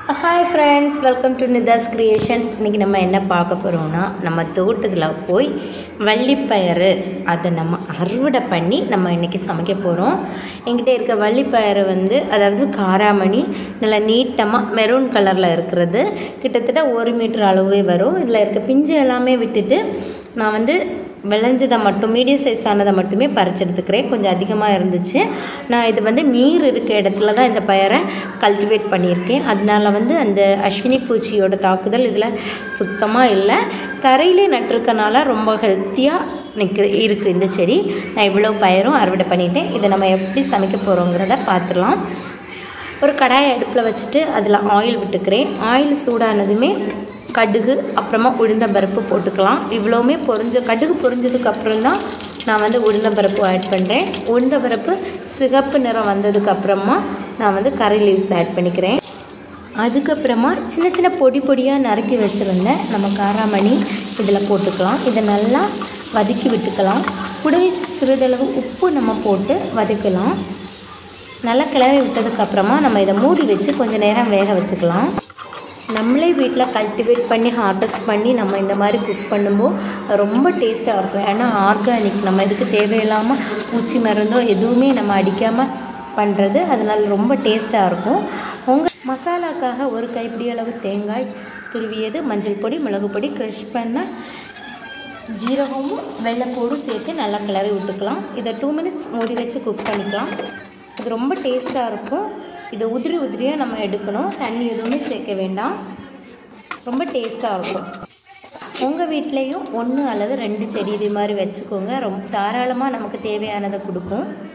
hi friends welcome to Nithas creations இன்றைக்கி நம்ம என்ன பார்க்க போகிறோம்னா நம்ம தோட்டத்தில் போய் வள்ளிப்பயறு அதை நம்ம அறுவடை பண்ணி நம்ம இன்றைக்கி சமைக்க போகிறோம் என்கிட்ட இருக்க வள்ளிப்பயறு வந்து அதாவது காராமணி நல்லா நீட்டமாக மெரூன் கலரில் இருக்கிறது கிட்டத்தட்ட ஒரு மீட்டர் அளவே வரும் இதில் இருக்க பிஞ்சு எல்லாமே விட்டுட்டு நான் வந்து விளைஞ்சதை மட்டும் மீடியம் சைஸ் ஆனதை மட்டுமே பறிச்சு எடுத்துக்கிறேன் கொஞ்சம் அதிகமாக இருந்துச்சு நான் இது வந்து நீர் இருக்க இடத்துல தான் இந்த பயிரை கல்டிவேட் பண்ணியிருக்கேன் அதனால வந்து அந்த அஸ்வினி பூச்சியோட தாக்குதல் இதில் சுத்தமாக இல்லை தரையிலே நட்டிருக்கனால ரொம்ப ஹெல்த்தியாக நிற்கு இருக்குது இந்த செடி நான் இவ்வளோ பயிரும் அறுவடை பண்ணிட்டேன் இதை நம்ம எப்படி சமைக்க போகிறோங்கிறத பார்த்துடலாம் ஒரு கடாயை அடுப்பில் வச்சுட்டு அதில் ஆயில் விட்டுக்கிறேன் ஆயில் சூடானதுமே கடுகு அப்புறமா உளுந்தம்பருப்பு போட்டுக்கலாம் இவ்வளோவுமே பொரிஞ்ச கடுகு பொரிஞ்சதுக்கு அப்புறம் தான் நான் வந்து உளுந்தம்பருப்பு ஆட் பண்ணுறேன் உளுந்தம்பருப்பு சிகப்பு நிறம் வந்ததுக்கு அப்புறமா நான் வந்து கறி லீவ்ஸ் ஆட் பண்ணிக்கிறேன் அதுக்கப்புறமா சின்ன சின்ன பொடி பொடியாக நறுக்கி வச்சுருந்தேன் நம்ம காராமணி இதில் போட்டுக்கலாம் இதை நல்லா வதக்கி விட்டுக்கலாம் கூடவே சிறிதளவு உப்பு நம்ம போட்டு வதக்கலாம் நல்லா கிளறி விட்டதுக்கப்புறமா நம்ம இதை மூடி வச்சு கொஞ்சம் நேரம் வேக வச்சுக்கலாம் நம்மளே வீட்டில் கல்டிவேட் பண்ணி ஹார்வெஸ்ட் பண்ணி நம்ம இந்த மாதிரி குக் பண்ணும்போது ரொம்ப டேஸ்ட்டாக இருக்கும் ஏன்னா ஆர்கானிக் நம்ம இதுக்கு தேவையில்லாமல் பூச்சி மருந்தோ எதுவுமே நம்ம அடிக்காமல் பண்ணுறது அதனால் ரொம்ப டேஸ்ட்டாக இருக்கும் உங்கள் மசாலாக்காக ஒரு கைப்பிடி அளவு தேங்காய் துருவியது மஞ்சள் பொடி மிளகு பொடி க்ரஷ் பண்ண ஜீரகமும் வெள்ளைப்பூடும் சேர்த்து நல்லா கிளறி விட்டுக்கலாம் இதை டூ மினிட்ஸ் மூடி வச்சு குக் பண்ணிக்கலாம் இது ரொம்ப டேஸ்ட்டாக இருக்கும் இதை உதிரி உதிரியாக நம்ம எடுக்கணும் தண்ணி எதுவுமே சேர்க்க வேண்டாம் ரொம்ப டேஸ்ட்டாக இருக்கும் உங்கள் வீட்லேயும் ஒன்று அல்லது ரெண்டு செடி இது மாதிரி வச்சுக்கோங்க ரொம்ப தாராளமாக நமக்கு தேவையானதை கொடுக்கும்